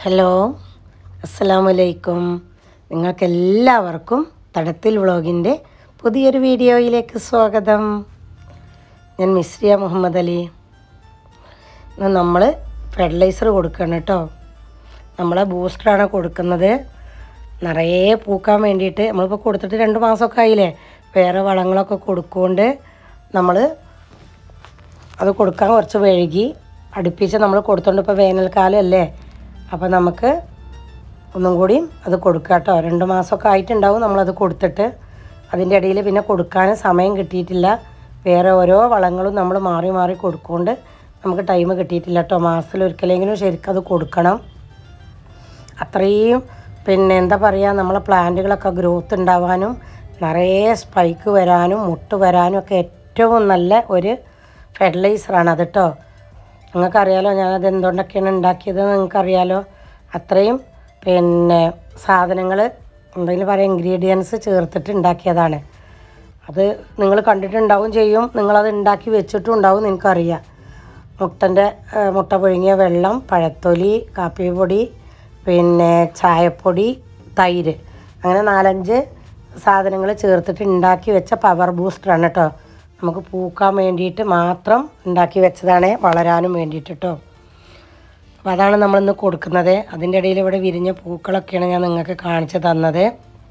hello അസ്സലാമു അലൈക്കും നിങ്ങൾക്കെല്ലാവർക്കും തടത്തിൽ വ്ളോഗിൻ്റെ പുതിയൊരു വീഡിയോയിലേക്ക് സ്വാഗതം ഞാൻ മിസ്രിയ മുഹമ്മദ് അലി ഇന്ന് നമ്മൾ ഫെർട്ടിലൈസർ കൊടുക്കണം കേട്ടോ നമ്മളെ ബൂസ്റ്ററാണ് കൊടുക്കുന്നത് നിറയെ പൂക്കാൻ വേണ്ടിയിട്ട് നമ്മളിപ്പോൾ കൊടുത്തിട്ട് രണ്ട് മാസമൊക്കെ ആയില്ലേ വേറെ വളങ്ങളൊക്കെ കൊടുക്കുകൊണ്ട് നമ്മൾ അത് കൊടുക്കാൻ കുറച്ച് വൈകി അടുപ്പിച്ച് നമ്മൾ കൊടുത്തോണ്ട് ഇപ്പോൾ വേനൽക്കാലം അല്ലേ അപ്പോൾ നമുക്ക് ഒന്നും കൂടി അത് കൊടുക്കാം കേട്ടോ രണ്ട് മാസമൊക്കെ ആയിട്ടുണ്ടാവും നമ്മളത് കൊടുത്തിട്ട് അതിൻ്റെ ഇടയിൽ പിന്നെ കൊടുക്കാൻ സമയം കിട്ടിയിട്ടില്ല വേറെ ഓരോ വളങ്ങളും നമ്മൾ മാറി മാറി കൊടുക്കുകൊണ്ട് നമുക്ക് ടൈം കിട്ടിയിട്ടില്ല കേട്ടോ മാസത്തിൽ ഒരിക്കലെങ്കിലും ശരിക്കും അത് കൊടുക്കണം അത്രയും പിന്നെ എന്താ പറയുക നമ്മളെ പ്ലാന്റുകളൊക്കെ ഗ്രോത്ത് ഉണ്ടാവാനും നിറയെ സ്പൈക്ക് വരാനും മുട്ട് വരാനും ഒക്കെ ഏറ്റവും നല്ല ഒരു ഫെർട്ടിലൈസറാണ് അത് കേട്ടോ നിങ്ങൾക്കറിയാലോ ഞാനത് എന്തുകൊണ്ടൊക്കെയാണ് ഉണ്ടാക്കിയത് നിങ്ങൾക്കറിയാലോ അത്രയും പിന്നെ സാധനങ്ങൾ എന്തെങ്കിലും പറയാം ഇൻഗ്രീഡിയൻസ് ചേർത്തിട്ട് ഉണ്ടാക്കിയതാണ് അത് നിങ്ങൾ കണ്ടിട്ടുണ്ടാവും ചെയ്യും നിങ്ങളത് ഉണ്ടാക്കി വെച്ചിട്ടും ഉണ്ടാവും നിങ്ങൾക്കറിയാം മുട്ടൻ്റെ മുട്ട പുഴുങ്ങിയ വെള്ളം പഴത്തൊലി കാപ്പിപ്പൊടി പിന്നെ ചായപ്പൊടി തൈര് അങ്ങനെ നാലഞ്ച് സാധനങ്ങൾ ചേർത്തിട്ട് ഉണ്ടാക്കി വെച്ച പവർ ബൂസ്റ്ററാണ് കേട്ടോ നമുക്ക് പൂക്കാൻ വേണ്ടിയിട്ട് മാത്രം ഉണ്ടാക്കി വെച്ചതാണ് വളരാനും വേണ്ടിയിട്ട് കേട്ടോ അപ്പോൾ അതാണ് നമ്മളിന്ന് കൊടുക്കുന്നത് അതിൻ്റെ ഇടയിൽ ഇവിടെ വിരിഞ്ഞ പൂക്കളൊക്കെയാണ് ഞാൻ നിങ്ങൾക്ക് കാണിച്ചു തന്നത്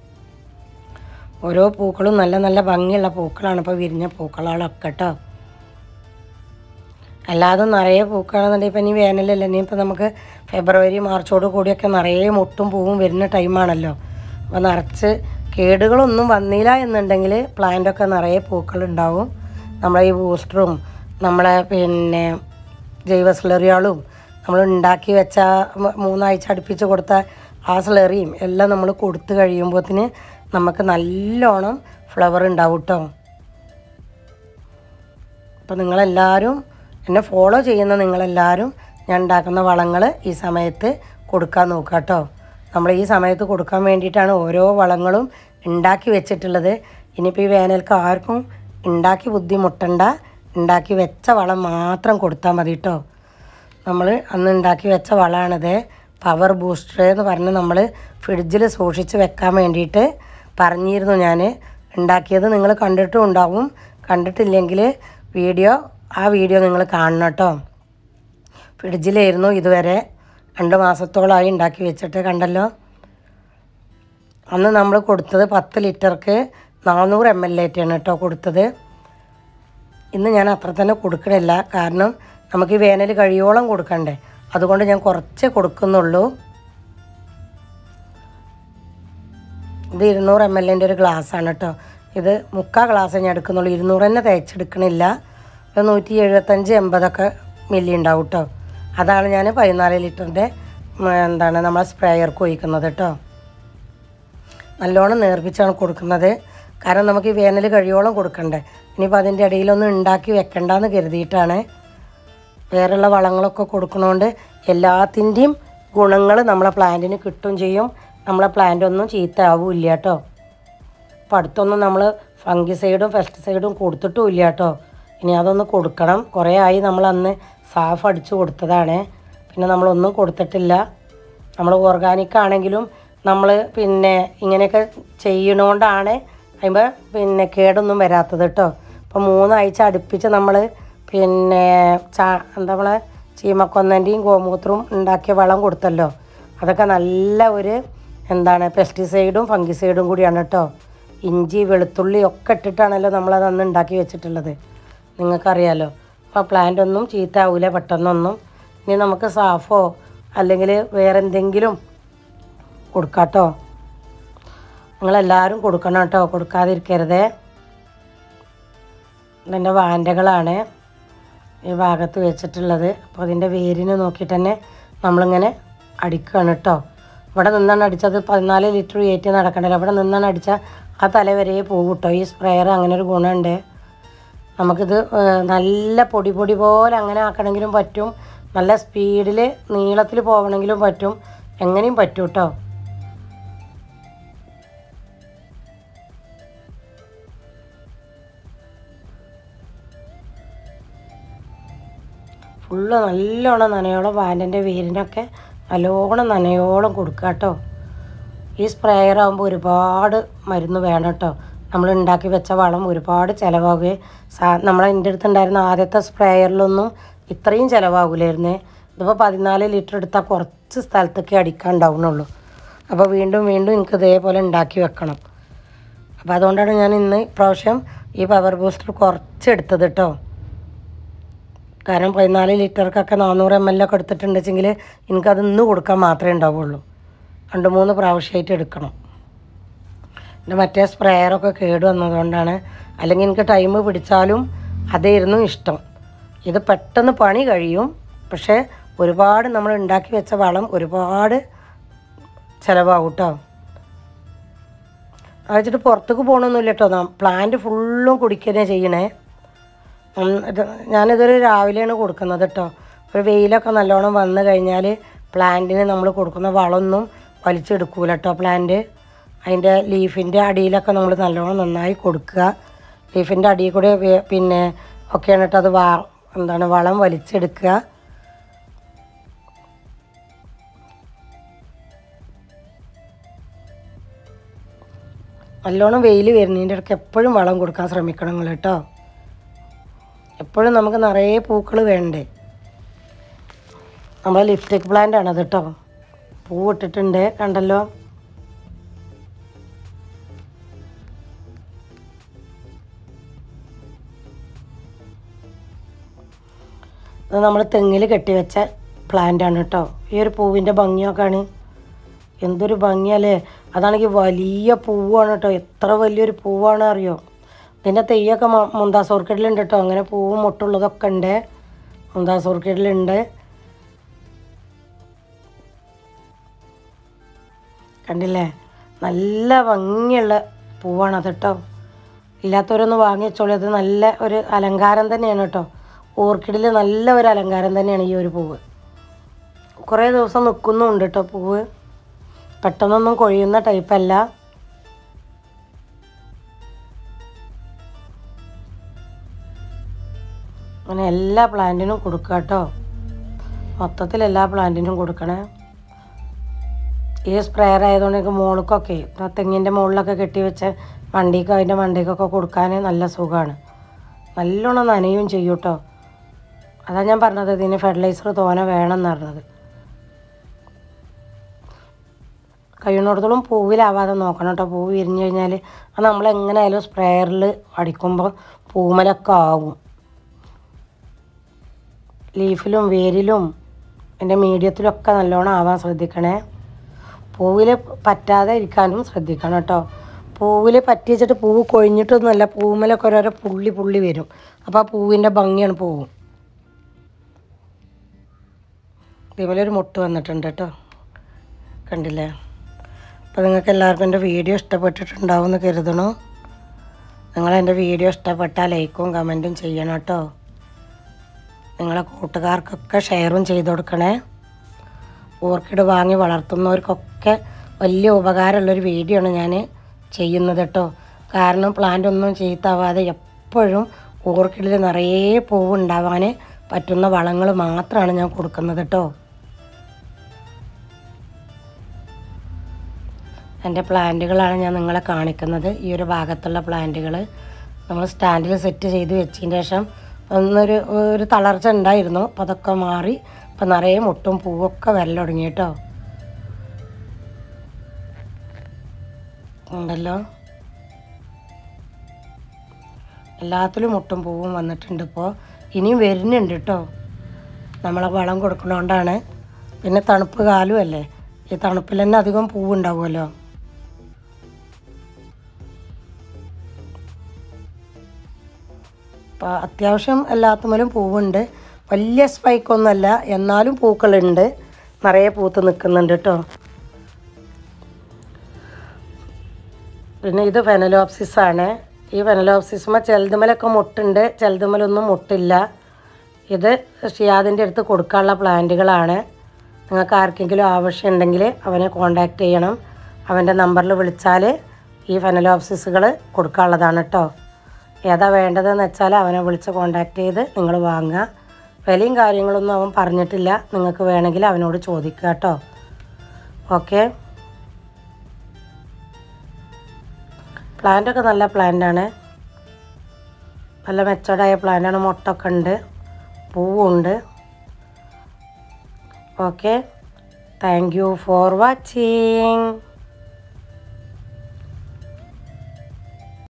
ഓരോ പൂക്കളും നല്ല നല്ല ഭംഗിയുള്ള പൂക്കളാണ് ഇപ്പോൾ വിരിഞ്ഞ പൂക്കളകളൊക്കെ കേട്ടോ അല്ലാതെ നിറയെ പൂക്കളാണെന്നുണ്ടെങ്കിൽ ഇപ്പം ഇനി വേനലല്ല ഇനിയിപ്പോൾ നമുക്ക് ഫെബ്രുവരി മാർച്ചോട് കൂടിയൊക്കെ നിറയെ മുട്ടും പൂവും വരുന്ന ടൈമാണല്ലോ അപ്പോൾ നിറച്ച് കേടുകളൊന്നും വന്നില്ല എന്നുണ്ടെങ്കിൽ പ്ലാന്റൊക്കെ നിറയെ പൂക്കളുണ്ടാവും നമ്മളെ ഈ ബൂസ്റ്ററും നമ്മളെ പിന്നെ ജൈവ സ്ലറികളും നമ്മൾ ഉണ്ടാക്കി വെച്ച മ- മൂന്നാഴ്ച അടുപ്പിച്ച് കൊടുത്ത ആ സ്ലറിയും എല്ലാം നമ്മൾ കൊടുത്തു കഴിയുമ്പോഴത്തിന് നമുക്ക് നല്ലോണം ഫ്ലവർ ഉണ്ടാവും കേട്ടോ അപ്പോൾ നിങ്ങളെല്ലാവരും എന്നെ ഫോളോ ചെയ്യുന്ന നിങ്ങളെല്ലാവരും ഞാൻ ഉണ്ടാക്കുന്ന വളങ്ങൾ ഈ സമയത്ത് കൊടുക്കാൻ നോക്കുക കേട്ടോ നമ്മൾ ഈ സമയത്ത് കൊടുക്കാൻ വേണ്ടിയിട്ടാണ് ഓരോ വളങ്ങളും ഉണ്ടാക്കി വെച്ചിട്ടുള്ളത് ഇനിയിപ്പോൾ ഈ വേനൽക്ക് ആർക്കും ഉണ്ടാക്കി ബുദ്ധിമുട്ടണ്ട ഉണ്ടാക്കി വെച്ച വളം മാത്രം കൊടുത്താൽ മതി കേട്ടോ നമ്മൾ അന്ന് ഉണ്ടാക്കി വെച്ച വളമാണിത് പവർ ബൂസ്റ്റർ എന്ന് പറഞ്ഞ് നമ്മൾ ഫ്രിഡ്ജിൽ സൂക്ഷിച്ച് വെക്കാൻ വേണ്ടിയിട്ട് പറഞ്ഞിരുന്നു ഞാൻ ഉണ്ടാക്കിയത് നിങ്ങൾ കണ്ടിട്ടും ഉണ്ടാവും കണ്ടിട്ടില്ലെങ്കിൽ വീഡിയോ ആ വീഡിയോ നിങ്ങൾ കാണണം കേട്ടോ ഫ്രിഡ്ജിലായിരുന്നു ഇതുവരെ രണ്ട് മാസത്തോളമായി ഉണ്ടാക്കി വെച്ചിട്ട് കണ്ടല്ലോ അന്ന് നമ്മൾ കൊടുത്തത് പത്ത് ലിറ്റർക്ക് നാനൂറ് എം എൽ ആണ് കേട്ടോ കൊടുത്തത് ഇന്ന് ഞാൻ അത്ര തന്നെ കൊടുക്കണില്ല കാരണം നമുക്ക് ഈ വേനൽ കഴിയോളം കൊടുക്കണ്ടേ അതുകൊണ്ട് ഞാൻ കുറച്ചേ കൊടുക്കുന്നുള്ളൂ ഇത് ഇരുന്നൂറ് എം എല്ലിൻ്റെ ഒരു ഗ്ലാസ്സാണ് കേട്ടോ ഇത് മുക്കാൽ ഗ്ലാസ് ഞാൻ എടുക്കുന്നുള്ളൂ ഇരുന്നൂറ് തന്നെ തേച്ചെടുക്കണില്ല ഒരു നൂറ്റി എഴുപത്തഞ്ച് എൺപതൊക്കെ മില്ലി ഉണ്ടാവും കേട്ടോ അതാണ് ഞാൻ പതിനാല് ലിറ്ററിൻ്റെ എന്താണ് നമ്മളെ സ്പ്രേയർക്ക് ഒഴിക്കുന്നത് കേട്ടോ നല്ലോണം നേർപ്പിച്ചാണ് കൊടുക്കുന്നത് കാരണം നമുക്ക് ഈ വേനൽ കഴിയോളം കൊടുക്കണ്ടേ ഇനിയിപ്പോൾ അതിൻ്റെ ഇടയിലൊന്നും ഉണ്ടാക്കി വെക്കണ്ടെന്ന് കരുതിയിട്ടാണ് വേറെയുള്ള വളങ്ങളൊക്കെ കൊടുക്കണോണ്ട് എല്ലാത്തിൻ്റെയും ഗുണങ്ങൾ നമ്മളെ പ്ലാന്റിന് കിട്ടും ചെയ്യും നമ്മളെ പ്ലാന്റ് ഒന്നും ചീത്ത ആവില്ല കേട്ടോ അപ്പം അടുത്തൊന്നും നമ്മൾ ഫംഗിസൈഡും പെസ്റ്റിസൈഡും കൊടുത്തിട്ടും ഇല്ല കേട്ടോ ഇനി അതൊന്ന് കൊടുക്കണം കുറേ ആയി നമ്മൾ അന്ന് സാഫ് അടിച്ച് കൊടുത്തതാണ് പിന്നെ നമ്മളൊന്നും കൊടുത്തിട്ടില്ല നമ്മൾ ഓർഗാനിക് ആണെങ്കിലും നമ്മൾ പിന്നെ ഇങ്ങനെയൊക്കെ ചെയ്യണോണ്ടാണ് അതിമ്പോൾ പിന്നെ കേടൊന്നും വരാത്തത് കേട്ടോ ഇപ്പോൾ മൂന്നാഴ്ച അടുപ്പിച്ച് നമ്മൾ പിന്നെ ചാ എന്താ നമ്മളെ ചീമക്കൊന്നൻ്റെയും ഗോമൂത്രവും ഉണ്ടാക്കിയ വളം കൊടുത്തല്ലോ അതൊക്കെ നല്ല ഒരു എന്താണ് പെസ്റ്റിസൈഡും ഫംഗിസൈഡും കൂടിയാണ് കേട്ടോ ഇഞ്ചി വെളുത്തുള്ളി ഒക്കെ ഇട്ടിട്ടാണല്ലോ നമ്മളത് അന്ന് ഉണ്ടാക്കി വെച്ചിട്ടുള്ളത് നിങ്ങൾക്കറിയാലോ അപ്പോൾ പ്ലാന്റ് ഒന്നും ചീത്ത ആവില്ല പെട്ടെന്നൊന്നും ഇനി നമുക്ക് സാഫോ അല്ലെങ്കിൽ വേറെ എന്തെങ്കിലും കൊടുക്കാട്ടോ നിങ്ങളെല്ലാവരും കൊടുക്കണം കേട്ടോ കൊടുക്കാതിരിക്കരുതേ ഇതിൻ്റെ വാൻഡകളാണ് ഈ ഭാഗത്ത് വെച്ചിട്ടുള്ളത് അപ്പോൾ അതിൻ്റെ വേരിന് നോക്കിയിട്ട് തന്നെ നമ്മളിങ്ങനെ അടിക്കുകയാണ് കേട്ടോ ഇവിടെ നിന്നാണ് അടിച്ചത് പതിനാല് ലിറ്റർ കയറ്റി നടക്കണ്ടല്ലോ ഇവിടെ നിന്നാണ് അടിച്ചാൽ ആ തല വരെ പോകും കേട്ടോ ഈ സ്പ്രെയർ അങ്ങനെ ഒരു ഗുണമുണ്ട് നമുക്കിത് ഏഹ്, നല്ല പൊടി പൊടി പോലെ അങ്ങനെ ആക്കണമെങ്കിലും പറ്റും നല്ല സ്പീഡിൽ നീളത്തിൽ പോകണമെങ്കിലും പറ്റും എങ്ങനെയും പറ്റും കേട്ടോ ഫുള്ള് നല്ലോണം നനയോളം വാൻറ്റിൻ്റെ വേരിനൊക്കെ നല്ലോണം നനയോളം കൊടുക്കുക കേട്ടോ ഈ സ്പ്രേയർ ആകുമ്പോൾ ഒരുപാട് മരുന്ന് വേണം കേട്ടോ നമ്മൾ ഉണ്ടാക്കി വെച്ച വളം ഒരുപാട് ചിലവാകുകയും സാ നമ്മളെ എൻ്റെ അടുത്തുണ്ടായിരുന്ന ആദ്യത്തെ സ്പ്രേയറിലൊന്നും ഇത്രയും ചിലവാകില്ലായിരുന്നേ ഇതിപ്പോൾ പതിനാല് ലിറ്റർ എടുത്താൽ കുറച്ച് സ്ഥലത്തൊക്കെ അടിക്കാൻ ഉണ്ടാവുന്നുള്ളൂ അപ്പോൾ വീണ്ടും വീണ്ടും എനിക്ക് ഇതേപോലെ ഉണ്ടാക്കി വെക്കണം അപ്പോൾ അതുകൊണ്ടാണ് ഞാൻ ഇന്ന് ഇപ്രാവശ്യം ഈ പവർ ബൂസ്റ്റർ കുറച്ച് എടുത്തത് കേട്ടോ കാരണം പതിനാല് ലിറ്റർക്കൊക്കെ നാനൂറ് എം എൽ ഒക്കെ എടുത്തിട്ടുണ്ടെങ്കിൽ എനിക്കത് ഇന്ന് കൊടുക്കാൻ മാത്രമേ ഉണ്ടാവുള്ളൂ രണ്ട് മൂന്ന് പ്രാവശ്യമായിട്ട് എടുക്കണം എൻ്റെ മറ്റേ സ്പ്രേയറൊക്കെ കേട് വന്നതുകൊണ്ടാണ് അല്ലെങ്കിൽ എനിക്ക് ടൈം പിടിച്ചാലും അതായിരുന്നു ഇഷ്ടം ഇത് പെട്ടെന്ന് പണി കഴിയും പക്ഷേ ഒരുപാട് നമ്മൾ ഉണ്ടാക്കി വെച്ച വളം ഒരുപാട് ചിലവാകും കേട്ടോ അത് വെച്ചിട്ട് പുറത്തേക്ക് പോകണമെന്നില്ല കേട്ടോ പ്ലാന്റ് ഫുള്ളും കുടിക്കുക ചെയ്യണേ ഉം, ഇത് ഞാനിതൊരു രാവിലെയാണ് കൊടുക്കുന്നത് കേട്ടോ ഒരു വെയിലൊക്കെ നല്ലോണം വന്നു കഴിഞ്ഞാൽ പ്ലാന്റിന് നമ്മൾ കൊടുക്കുന്ന വളമൊന്നും വലിച്ചെടുക്കൂല കേട്ടോ പ്ലാന്റ് അതിൻ്റെ ലീഫിൻ്റെ അടിയിലൊക്കെ നമ്മൾ നല്ലോണം നന്നായി കൊടുക്കുക ലീഫിൻ്റെ അടിയിൽ കൂടെ വേ- പിന്നെ ഒക്കെയാണ് കേട്ടോ അത് വാ എന്താണ് വളം വലിച്ചെടുക്കുക നല്ലോണം വെയിൽ വരുന്നതിൻ്റെ ഇടയ്ക്ക് എപ്പോഴും വളം കൊടുക്കാൻ ശ്രമിക്കണം നിങ്ങൾ കേട്ടോ എപ്പോഴും നമുക്ക് നിറയെ പൂക്കൾ വേണ്ടേ നമ്മളെ ലിപ്സ്റ്റിക് പ്ലാന്റ് ആണ് അത് കേട്ടോ പൂ ഇട്ടിട്ടുണ്ട് കണ്ടല്ലോ ഇത് നമ്മൾ തെങ്ങിൽ കെട്ടിവെച്ച പ്ലാന്റ് ആണ് കേട്ടോ ഈ ഒരു പൂവിൻ്റെ ഭംഗിയൊക്കെയാണ് എന്തൊരു ഭംഗിയല്ലേ അതാണെങ്കിൽ വലിയ പൂവാണ് കേട്ടോ എത്ര വലിയൊരു പൂവാണ് അറിയോ ഇതിൻ്റെ തെയ്യൊക്കെ മുന്താസ് ഓർക്കിഡിലുണ്ട് കേട്ടോ അങ്ങനെ പൂവും മുട്ടുള്ളതൊക്കെ ഉണ്ട് മുന്താസ് ഓർക്കിഡിലുണ്ട് കണ്ടില്ലേ നല്ല ഭംഗിയുള്ള പൂവാണ് അത് കേട്ടോ ഇല്ലാത്തവരൊന്ന് വാങ്ങി വെച്ചോളൂ അത് നല്ല ഒരു അലങ്കാരം തന്നെയാണ് കേട്ടോ ഓർക്കിഡിൽ നല്ല ഒരു അലങ്കാരം തന്നെയാണ് ഈ ഒരു പൂവ് കുറേ ദിവസം നിൽക്കുന്നുണ്ട് കേട്ടോ പൂവ് പെട്ടെന്നൊന്നും കൊഴിയുന്ന ടൈപ്പല്ല അങ്ങനെ എല്ലാ പ്ലാന്റിനും കൊടുക്കുക കേട്ടോ മൊത്തത്തിൽ എല്ലാ പ്ലാന്റിനും കൊടുക്കണേ ഈ സ്പ്രെയർ ആയതുകൊണ്ട് എനിക്ക് മുകൾക്കൊക്കെ ആ തെങ്ങിൻ്റെ മുകളിലൊക്കെ കെട്ടിവെച്ച വണ്ടിക്കോ അതിൻ്റെ വണ്ടിക്കൊക്കെ കൊടുക്കാൻ നല്ല സുഖമാണ് നല്ലോണം നനയും ചെയ്യും കേട്ടോ അതാണ് ഞാൻ പറഞ്ഞത് ഇതിന് ഫെർട്ടിലൈസർ തോനെ വേണമെന്ന് പറഞ്ഞത് കഴിയുന്നിടത്തോളം പൂവിലാവാതെ നോക്കണം കേട്ടോ പൂവ് വിരിഞ്ഞു കഴിഞ്ഞാൽ അത് നമ്മൾ എങ്ങനെയായാലും സ്പ്രെയറിൽ അടിക്കുമ്പോൾ പൂമലൊക്കെ ആവും ലീഫിലും വേരിലും എൻ്റെ മീഡിയത്തിലൊക്കെ നല്ലോണം ആവാൻ ശ്രദ്ധിക്കണേ പൂവിൽ പറ്റാതെ ഇരിക്കാനും ശ്രദ്ധിക്കണം കേട്ടോ പൂവിൽ പറ്റി വെച്ചിട്ട് പൂവ് കൊഴിഞ്ഞിട്ടൊന്നുമല്ല പൂവിലൊക്കെ ഓരോരോ പുള്ളി പുള്ളി വരും അപ്പോൾ ആ പൂവിൻ്റെ ഭംഗിയാണ് പോവും ഇതുപോലെ ഒരു മുട്ട് വന്നിട്ടുണ്ട് കേട്ടോ കണ്ടില്ലേ അപ്പോൾ നിങ്ങൾക്ക് എല്ലാവർക്കും എൻ്റെ വീഡിയോ ഇഷ്ടപ്പെട്ടിട്ടുണ്ടാവും എന്ന് കരുതണു നിങ്ങൾ എൻ്റെ വീഡിയോ ഇഷ്ടപ്പെട്ടാൽ ലൈക്കും കമൻറ്റും ചെയ്യണം കേട്ടോ നിങ്ങളെ കൂട്ടുകാർക്കൊക്കെ ഷെയറും ചെയ്ത് കൊടുക്കണേ ഓർക്കിഡ് വാങ്ങി വളർത്തുന്നവർക്കൊക്കെ വലിയ ഉപകാരമുള്ളൊരു വീഡിയോ ആണ് ഞാൻ ചെയ്യുന്നത് കേട്ടോ കാരണം പ്ലാന്റ് ഒന്നും ചീത്താവാതെ എപ്പോഴും ഓർക്കിഡിൽ നിറയെ പൂവ് ഉണ്ടാവാൻ പറ്റുന്ന വളങ്ങൾ മാത്രമാണ് ഞാൻ കൊടുക്കുന്നത് കേട്ടോ എൻ്റെ പ്ലാന്റുകളാണ് ഞാൻ നിങ്ങളെ കാണിക്കുന്നത് ഈ ഒരു ഭാഗത്തുള്ള പ്ലാന്റുകൾ നമ്മൾ സ്റ്റാൻഡിൽ സെറ്റ് ചെയ്ത് വെച്ചതിന് ശേഷം ഒന്നൊരു ഒരു തളർച്ച ഉണ്ടായിരുന്നു അപ്പോൾ അതൊക്കെ മാറി ഇപ്പം നിറയെ മുട്ടും പൂവൊക്കെ വരൽ തുടങ്ങി കേട്ടോ ഉണ്ടല്ലോ എല്ലാത്തിലും മുട്ടും പൂവും വന്നിട്ടുണ്ട് ഇപ്പോൾ ഇനിയും വരുന്നുണ്ട് കേട്ടോ നമ്മളെ വളം കൊടുക്കണോണ്ടാണ് പിന്നെ തണുപ്പ് കാലും അല്ലേ ഈ തണുപ്പിൽ തന്നെ അധികം പൂവുണ്ടാവുമല്ലോ അപ്പോൾ അത്യാവശ്യം എല്ലാത്തുമ്മലും പൂവുണ്ട് വലിയ സ്പൈക്കൊന്നുമല്ല എന്നാലും പൂക്കളുണ്ട് നിറയെ പൂത്ത് നിൽക്കുന്നുണ്ട് കേട്ടോ പിന്നെ ഇത് ഫെനലോപ്സിസ് ആണ് ഈ ഫെനലോപ്സിസുമ ചിലതുമലൊക്കെ മുട്ടുണ്ട് ചിലതുമലൊന്നും മുട്ടില്ല ഇത് ഷിയാദിൻ്റെ അടുത്ത് കൊടുക്കാനുള്ള പ്ലാന്റുകളാണ് നിങ്ങൾക്ക് ആർക്കെങ്കിലും ആവശ്യമുണ്ടെങ്കിൽ അവനെ കോണ്ടാക്ട് ചെയ്യണം അവൻ്റെ നമ്പറിൽ വിളിച്ചാൽ ഈ ഫെനലോപ്സിസുകൾ കൊടുക്കാനുള്ളതാണ് കേട്ടോ ഏതാ വേണ്ടതെന്ന് വെച്ചാൽ അവനെ വിളിച്ച് കോണ്ടാക്ട് ചെയ്ത് നിങ്ങൾ വാങ്ങുക വിലയും കാര്യങ്ങളൊന്നും അവൻ പറഞ്ഞിട്ടില്ല നിങ്ങൾക്ക് വേണമെങ്കിൽ അവനോട് ചോദിക്കുക കേട്ടോ ഓക്കെ പ്ലാന്റൊക്കെ നല്ല പ്ലാന്റാണ് നല്ല മെച്ചോർഡായ പ്ലാന്റാണ് മുട്ടൊക്കെ ഉണ്ട് പൂവുണ്ട് okay thank you for watching